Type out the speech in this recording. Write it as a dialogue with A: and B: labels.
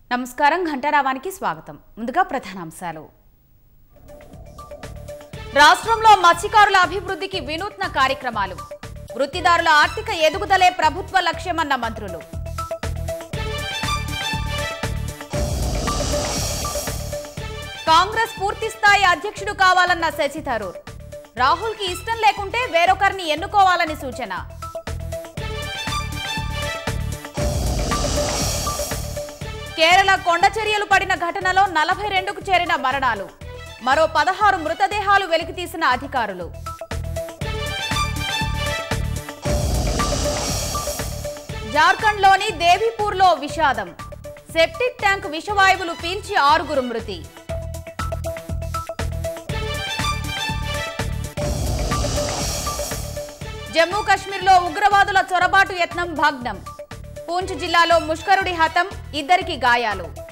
A: నమస్కారం ఘంటారావానికి స్వాగతం ముందుగా ప్రధానాంశాలు రాష్ట్రంలో మత్స్యకారుల అభివృద్ధికి వినూత్న కార్యక్రమాలు వృత్తిదారుల ఆర్థిక ఎదుగుదలే ప్రభుత్వ లక్ష్యమన్న మంత్రులు కాంగ్రెస్ పూర్తి స్థాయి అధ్యక్షుడు కావాలన్న శశి థరూర్ రాహుల్కి ఇష్టం లేకుంటే వేరొకరిని ఎన్నుకోవాలని సూచన కేరళ కొండ చర్యలు పడిన ఘటనలో నలభై రెండుకు చేరిన మరణాలు మరో పదహారు మృతదేహాలు వెలికితీసిన అధికారులు జార్ఖండ్లోని దేవీపూర్లో విషాదం సెప్టిక్ ట్యాంక్ విషవాయువులు పీల్చి ఆరుగురు మృతి జమ్మూ కాశ్మీర్లో ఉగ్రవాదుల చొరబాటు యత్నం భగ్నం పూంచ్ జిల్లాలో ముష్కరుడి హతం ఇద్దరికి గాయాలు